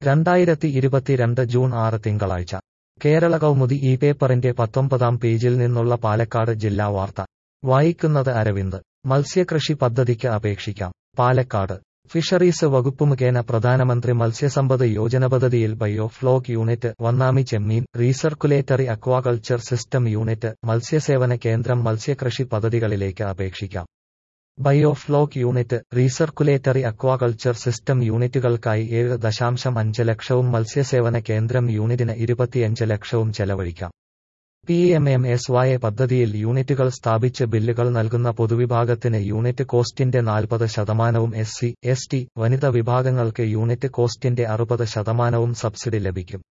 രണ്ടായിരത്തി ഇരുപത്തിരണ്ട് ജൂൺ ആറ് തിങ്കളാഴ്ച കേരള കൗമുദി ഈ പേപ്പറിന്റെ പത്തൊമ്പതാം പേജിൽ നിന്നുള്ള പാലക്കാട് ജില്ലാ വാർത്ത വായിക്കുന്നത് അരവിന്ദ് മത്സ്യകൃഷി പദ്ധതിക്ക് അപേക്ഷിക്കാം പാലക്കാട് ഫിഷറീസ് വകുപ്പ് മുഖേന പ്രധാനമന്ത്രി മത്സ്യസമ്പദ് യോജന പദ്ധതിയിൽ ബയോ ഫ്ലോക്ക് യൂണിറ്റ് വന്നാമി ചെമ്മീൻ റീസർക്കുലേറ്ററി അക്വാകൾച്ചർ സിസ്റ്റം യൂണിറ്റ് മത്സ്യസേവന കേന്ദ്രം മത്സ്യകൃഷി പദ്ധതികളിലേക്ക് അപേക്ഷിക്കാം bio floc unit recirculatory aquaculture system യൂണിറ്റുകൾക്കായി ഏഴ് ദശാംശം അഞ്ച് ലക്ഷവും മത്സ്യസേവന കേന്ദ്രം യൂണിറ്റിന് ഇരുപത്തിയഞ്ച് ലക്ഷവും ചെലവഴിക്കാം P M M S Y പദ്ധതിയിൽ യൂണിറ്റുകൾ സ്ഥാപിച്ച് ബില്ലുകൾ നൽകുന്ന പൊതുവിഭാഗത്തിന് യൂണിറ്റ് കോസ്റ്റിന്റെ നാൽപ്പത് ശതമാനവും എസ് സി എസ് ടി വനിത വിഭാഗങ്ങൾക്ക് യൂണിറ്റ് കോസ്റ്റിന്റെ അറുപത് ശതമാനവും സബ്സിഡി ലഭിക്കും